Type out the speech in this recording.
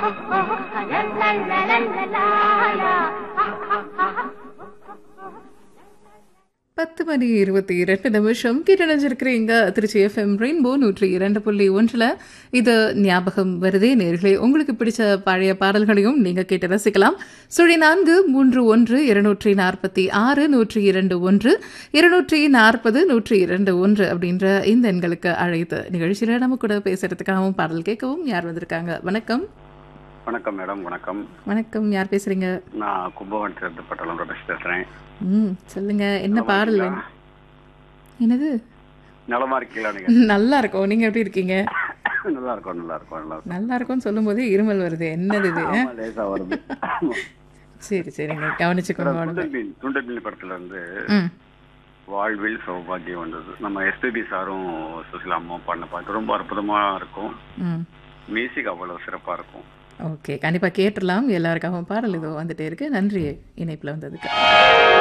பத்து மணி இருபத்தி இரண்டு நிமிஷம் கிட்டணிஞ்சிருக்கிறீங்க திருச்சி எஃப்எம் ரெயின்போ நூற்றி இரண்டு புள்ளி ஒன்றில் இது ஞாபகம் வருதே நேர்களே உங்களுக்கு பிடிச்ச பழைய பாடல்களையும் நீங்க கேட்டு ரசிக்கலாம் சுழி நான்கு மூன்று ஒன்று இருநூற்றி நாற்பத்தி ஆறு நூற்றி இரண்டு ஒன்று இருநூற்றி நாற்பது நூற்றி இரண்டு ஒன்று அப்படின்ற இந்த எண்களுக்கு அழைத்து நிகழ்ச்சியில் நம்ம கூட பேசுறதுக்காகவும் பாடல் கேட்கவும் யார் வந்திருக்காங்க வணக்கம் வணக்கம் மேடம் வணக்கம் வணக்கம் யார் பேசுறீங்க நான் கும்பகோணத்திலிருந்து பட்டாளம் ரமேஷ் பேசுறேன் ம் சொல்லுங்க என்ன நலமா பாடல் இருக்கீங்களா? வேணும் என்னது நலமா இருக்கீங்களா நீங்க நல்லா இருக்கும் நீங்க எப்படி இருக்கீங்க நல்லா இருக்கும் நல்லா இருக்கும் நல்லா இருக்கும் நல்லா இருக்கும்னு சொல்லும் போதே இருமல் வருது என்னது இது ஆமா, லேசா வருது சரி சரிங்க கவனிச்சுக்கோங்க உடம்பு துண்டல் துண்டல் படத்துல இருந்து ம் வாழ்வில் சௌபாகியம் வந்தது நம்ம எஸ்பிபி சாரும் சுசிலா அம்மாவும் பாடின பாட்டு ரொம்ப அற்புதமா இருக்கும் ம் மியூசிக் அவ்வளவு சிறப்பா இருக்கும் ஓகே கண்டிப்பாக கேட்டுடலாம் எல்லாருக்காகவும் பாடல் இதோ வந்துட்டே இருக்கு நன்றி இணைப்பில் வந்ததுக்கு